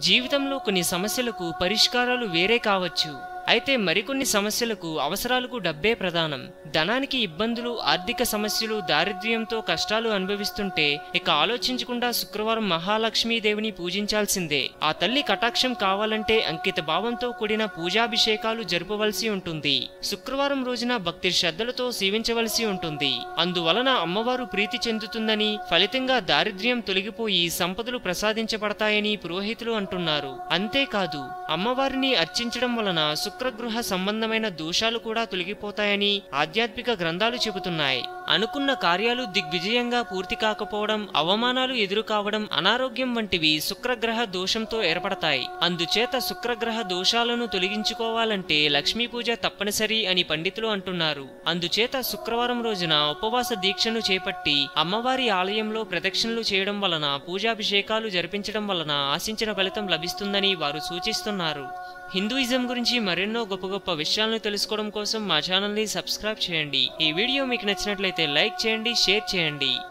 జీవితంలో కొన్ని సమస్యలకు పరిష్కారాలు వేరే కావచ్చు అయితే మరికొన్ని సమస్యలకు అవసరాలకు డబ్బే ప్రధానం ధనానికి ఇబ్బందులు ఆర్థిక సమస్యలు దారిద్ర్యంతో కష్టాలు అనుభవిస్తుంటే ఇక ఆలోచించకుండా శుక్రవారం మహాలక్ష్మీదేవిని పూజించాల్సిందే ఆ తల్లి కటాక్షం కావాలంటే అంకిత భావంతో కూడిన పూజాభిషేకాలు జరపవలసి ఉంటుంది శుక్రవారం రోజున భక్తి శ్రద్ధలతో సేవించవలసి ఉంటుంది అందువలన అమ్మవారు ప్రీతి చెందుతుందని ఫలితంగా దారిద్ర్యం తొలగిపోయి సంపదలు ప్రసాదించబడతాయని పురోహితులు అంటున్నారు అంతేకాదు అమ్మవారిని అర్చించడం వలన శుక్రగృహ సంబంధమైన దోషాలు కూడా తొలగిపోతాయని ఆధ్యాత్మిక గ్రంథాలు చెబుతున్నాయి అనుకున్న కార్యాలు దిగ్విజయంగా పూర్తి కాకపోవడం అవమానాలు ఎదురు కావడం అనారోగ్యం వంటివి శుక్రగ్రహ దోషంతో ఏర్పడతాయి అందుచేత శుక్రగ్రహ దోషాలను తొలగించుకోవాలంటే లక్ష్మీ పూజ తప్పనిసరి అని పండితులు అంటున్నారు అందుచేత శుక్రవారం రోజున ఉపవాస దీక్షను చేపట్టి అమ్మవారి ఆలయంలో ప్రదక్షిణలు చేయడం వలన పూజాభిషేకాలు జరిపించడం వలన ఆశించిన ఫలితం లభిస్తుందని వారు సూచిస్తున్నారు హిందూయిజం గురించి మరెన్నో గొప్ప గొప్ప విషయాలను తెలుసుకోవడం కోసం మా ఛానల్ని సబ్స్క్రైబ్ చేయండి ఈ వీడియో మీకు నచ్చినట్లయితే లైక్ చేయండి షేర్ చేయండి